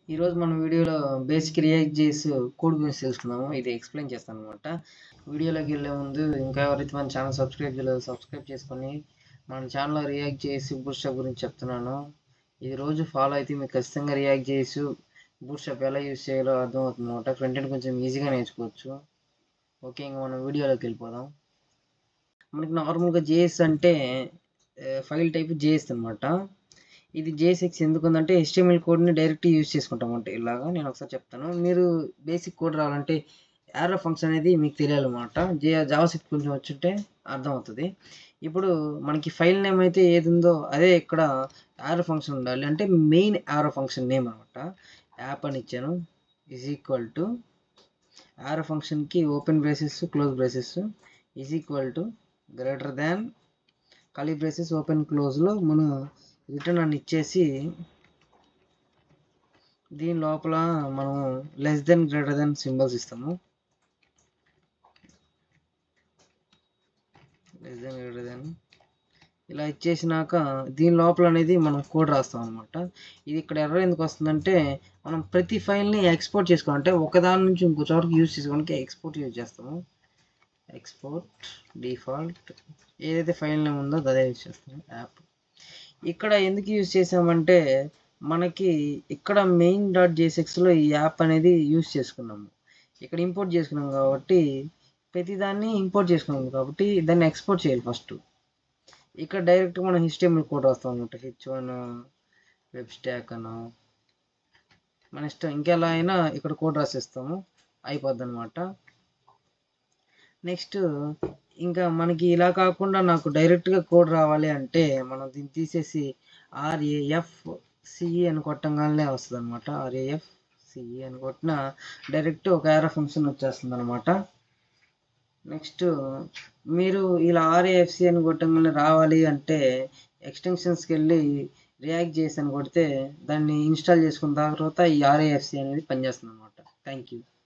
ఈరోజు మన వీడియోలో బేసిక్ రియాక్ట్ చేసి కోడ్ గురించి తెలుసుకుందాము ఇది ఎక్స్ప్లెయిన్ చేస్తాను అనమాట వీడియోలోకి వెళ్ళే ముందు ఇంకా ఎవరైతే మన ఛానల్ సబ్స్క్రైబ్ చేయలేదో సబ్స్క్రైబ్ చేసుకొని మన ఛానల్లో రియాక్ట్ చేసి బూస్టప్ గురించి చెప్తున్నాను ఇది రోజు ఫాలో అయితే మీకు ఖచ్చితంగా రియాక్ట్ చేసి బూస్టప్ ఎలా యూస్ చేయాలో అర్థమవుతుంది అనమాట ఫ్రంట్ ఎండ్ కొంచెం ఈజీగా నేర్చుకోవచ్చు ఓకే ఇంకా మనం వీడియోలోకి వెళ్ళిపోదాం మనకి నార్మల్గా జేఎస్ అంటే ఫైల్ టైప్ జేఎస్ అనమాట ఇది జేఎస్ఎక్స్ ఎందుకు ఉందంటే హెచ్టిఎంఎల్ కోడ్ని డైరెక్ట్ యూజ్ చేసుకుంటాం అంటే ఇలాగా నేను ఒకసారి చెప్తాను మీరు బేసిక్ కోడ్ రావాలంటే యారో ఫంక్షన్ అనేది మీకు తెలియాలన్నమాట జే జావాస్క్రిప్ట్ కొంచెం వచ్చుంటే అర్థమవుతుంది ఇప్పుడు మనకి ఫైల్ నేమ్ అయితే ఏది ఉందో అదే ఇక్కడ యారో ఫంక్షన్ ఉండాలి అంటే మెయిన్ యారో ఫంక్షన్ నేమ్ అనమాట యాప్ అని ఇచ్చాను ఈజ్ ఈక్వల్ టు యారో ఫంక్షన్కి open braces close braces is equal to greater than ఖాళీ బ్రేసెస్ ఓపెన్ క్లోజ్లో మనం రిటర్న్ అని ఇచ్చేసి దీని లోపల మనం less than greater than symbols ఇస్తాము లెస్ దెన్ గ్రేటర్ దెన్ ఇలా ఇచ్చేసినాక దీని లోపల అనేది మనం కోడ్ రాస్తాం అనమాట ఇది ఇక్కడ ఎర్ర ఎందుకు వస్తుందంటే మనం ప్రతి ఫైల్ని ఎక్స్పోర్ట్ చేసుకోవాలంటే ఒకదాని నుంచి ఇంకో చోటకి యూజ్ చేసుకోవడానికి ఎక్స్పోర్ట్ యూజ్ చేస్తాము ఎక్స్పోర్ట్ డిఫాల్ట్ ఏదైతే ఫైల్ నేమ్ ఉందో అదే యూజ్ చేస్తాము యాప్ ఇక్కడ ఎందుకు యూజ్ చేసామంటే మనకి ఇక్కడ మెయిన్ డాట్ జేసెక్స్లో ఈ యాప్ అనేది యూజ్ చేసుకున్నాము ఇక్కడ ఇంపోర్ట్ చేసుకున్నాం కాబట్టి ప్రతిదాన్ని ఇంపోర్ట్ చేసుకున్నాము కాబట్టి దాన్ని ఎక్స్పోర్ట్ చేయాలి ఫస్ట్ ఇక్కడ డైరెక్ట్ మనం హెచ్టిఎంఎల్ కోడ్ వస్తాం అనమాట హెచ్ వన్ వెబ్ స్టాక్ అను మన ఇష్టం ఇంకెలా అయినా ఇక్కడ కోడ్ రాసేస్తాము అయిపోద్ది అనమాట నెక్స్ట్ ఇంకా మనకి ఇలా కాకుండా నాకు డైరెక్ట్గా కోడ్ రావాలి అంటే మనం దీన్ని తీసేసి ఆర్ఏఎఫ్ సిఈ అని కొట్టంగానే వస్తుంది అనమాట ఆర్ఏఎఫ్ సిఈ అని కొట్టిన డైరెక్ట్ ఒక యారో ఫంక్షన్ వచ్చేస్తుంది అనమాట నెక్స్ట్ మీరు ఇలా ఆర్ఏఎఫ్సి అని కొట్టంగానే రావాలి అంటే ఎక్స్టెన్షన్స్కి వెళ్ళి రియాక్ట్ చేసి అని కొడితే దాన్ని ఇన్స్టాల్ చేసుకున్న తర్వాత ఈ ఆర్ఏఎఫ్సి అనేది పనిచేస్తుంది అనమాట థ్యాంక్ యూ